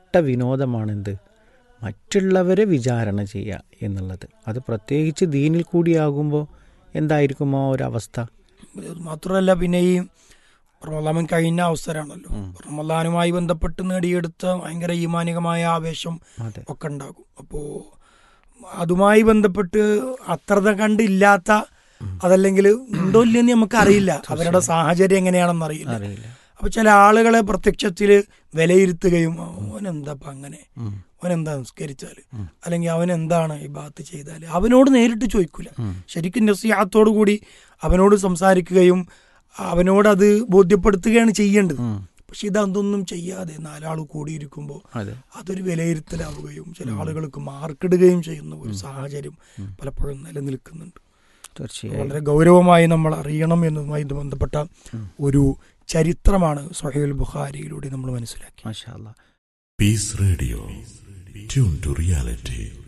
കെട്ട വിനോദമാണെന്ത് മറ്റുള്ളവരെ വിചാരണ ചെയ്യുക എന്നുള്ളത് അത് പ്രത്യേകിച്ച് ദീനിൽ കൂടിയാകുമ്പോൾ എന്തായിരിക്കുമോ ഒരവസ്ഥ ഇത് മാത്രമല്ല പിന്നെ ഈ റമലാമൻ കഴിഞ്ഞ അവസരമാണല്ലോ റമലാനുമായി ബന്ധപ്പെട്ട് നേടിയെടുത്ത ഭയങ്കര ഈമാനികമായ ആവേശം അതെ ഒക്കെ ഉണ്ടാകും അപ്പോൾ അതുമായി ബന്ധപ്പെട്ട് അത്ര കണ്ടില്ലാത്ത അതല്ലെങ്കിൽ ഉണ്ടോ ഇല്ലെന്ന് നമുക്ക് അറിയില്ല അവരുടെ സാഹചര്യം എങ്ങനെയാണെന്ന് അറിയില്ല അറിയില്ല അപ്പൊ ചില ആളുകളെ പ്രത്യക്ഷത്തിൽ വിലയിരുത്തുകയും അവനെന്താ ഇപ്പൊ അങ്ങനെ ഉം. അവനെന്താ നിസ്കരിച്ചാല് അല്ലെങ്കിൽ അവൻ എന്താണ് ഈ ബാത്ത് ചെയ്താല് അവനോട് നേരിട്ട് ചോദിക്കൂല ശരിക്കും നസിയാത്തോടു കൂടി അവനോട് സംസാരിക്കുകയും അവനോട് അത് ബോധ്യപ്പെടുത്തുകയാണ് ചെയ്യേണ്ടത് ഉം. പക്ഷെ ഇതൊന്നും ചെയ്യാതെ നാലാൾ കൂടിയിരിക്കുമ്പോൾ അതെ അതൊരു വിലയിരുത്തലാവുകയും ചില ആളുകൾക്ക് മാർക്കിടുകയും ചെയ്യുന്ന ഒരു സാഹചര്യം പലപ്പോഴും നിലനിൽക്കുന്നുണ്ട് തീർച്ചയായും വളരെ ഗൗരവമായി നമ്മൾ അറിയണം എന്നതുമായി ഇത് ബന്ധപ്പെട്ട ഒരു ചരിത്രമാണ് സൊഹൈൽ ബുഖാരിയിലൂടെ നമ്മൾ മനസ്സിലാക്കി മാഷാ അല്ലാ Peace Radio. Tune to reality.